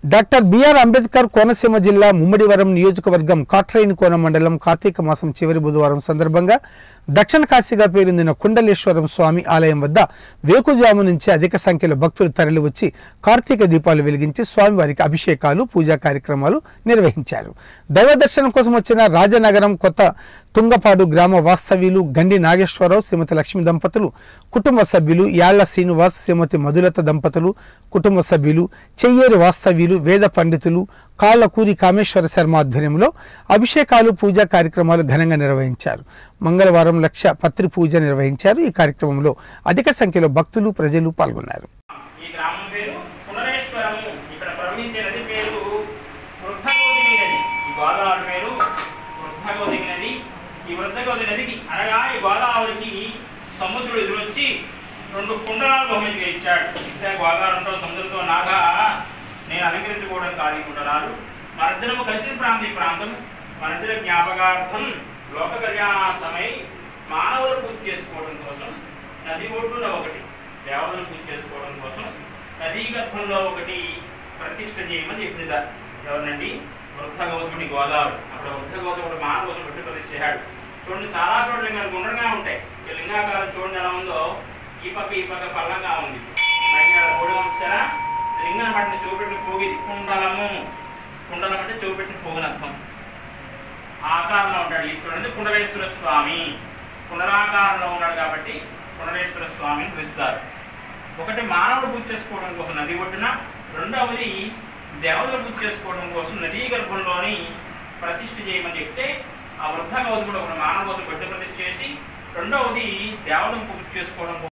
doctor BR Ambedkar Konaseema జిల్లా ముమ్మడివరం నియోజకవర్గం కాట్రేనికోన మండలం కార్తీక మాసం చివరి బుధవారం సందర్భంగా దక్షిణ కాశీగా పేరొందిన కుండలేశ్వరం స్వామి ఆలయం వద్ద వేకుజాము నుంచి అధిక సంఖ్యలో భక్తులు తరలివచ్చి కార్తీక దీపాలు వెలిగించి స్వామివారికి అభిషేకాలు పూజా కార్యక్రమాలు నిర్వహించారు దైవ దర్శనం కోసం వచ్చిన రాజనగరం కొత్త తుంగపాడు గ్రామ వాస్తవ్యులు గండి నాగేశ్వరరావు శ్రీమతి లక్ష్మి దంపతులు కుటుంబ సభ్యులు యాళ్ల శ్రీనివాస్ శ్రీమతి మధులత దంపతులు కుటుంబ సభ్యులు చెయ్యేరు వాస్తవ్యులు వేద పండితులు కాళ్ళకూరి కామేశ్వర శర్మ ఆధ్వర్యంలో అభిషేకాలు పూజా కార్యక్రమాలు ఘనంగా నిర్వహించారు మంగళవారం లక్ష పత్రి పూజ నిర్వహించారు ఈ కార్యక్రమంలో అధిక సంఖ్యలో భక్తులు ప్రజలు పాల్గొన్నారు ఈ గ్రామం పేరు పునరేశ్వరము ఇక్కడ ప్రవహించే నది పేరు వృద్ధగోదిని నది ఈ గోదావరి పేరు వృద్ధగోదిని నది ఈ వృద్ధగోది నదికి అనగా ఈ గోదావరికి సముద్రుడు ఎదురొచ్చి రెండు కుండలాలు బహుమతిగా ఇచ్చాడు ఇస్తే గోదావరితో సముద్రంతో నాగా నేను అలంకరించుకోవడం కాదు ఈ కుండలాలు మనిద్దరము కలిసిన ప్రాంతం ఈ ప్రాంతం మనిద్దరి జ్ఞాపకార్థం లోక కళ్యాణార్థమై మానవులు పూజ చేసుకోవడం కోసం నది ఒడ్డున ఒకటి దేవతలు పూజ చేసుకోవడం కోసం నదీ గర్భంలో ఒకటి ప్రతిష్ఠ చేయమని చెప్పింది ఎవరినండి వృద్ధ గౌతముడి గోదావరి అక్కడ వృద్ధ గౌతముడు మానవ కోసం పెట్టి ప్రతిష్ఠ చేశాడు చూడండి చాలా చోట్ల లింగాలు గుండ్రంగా ఉంటాయి ఈ లింగాకారం చూడండి ఎలా ఉందో ఈ పక్క ఈ పక్క పల్లంగా ఉంది పైగా కూడా వచ్చారా లింగం పట్టిన చూపెట్టిన పోగిది కుండలము కుండలం అంటే చూపెట్టిన పోగిన అర్థం ఆకారంలో ఉంటాడు ఈశ్వరుడు అంటే కుండలేశ్వర స్వామి కుండలాకారంలో ఉన్నాడు కాబట్టి కుండలేశ్వర స్వామిని పిలుస్తారు ఒకటి మానవుడు పూజ చేసుకోవడం కోసం నది ఒడ్డున రెండవది దేవతలు పూజ చేసుకోవడం కోసం నదీ గర్భంలోని ప్రతిష్ఠ చేయమని చెప్తే ఆ వృద్ధ గౌతముడు ఒక మానవ కోసం పెట్టి ప్రతిష్ఠ చేసి రెండవది దేవతలు పూజ చేసుకోవడం కోసం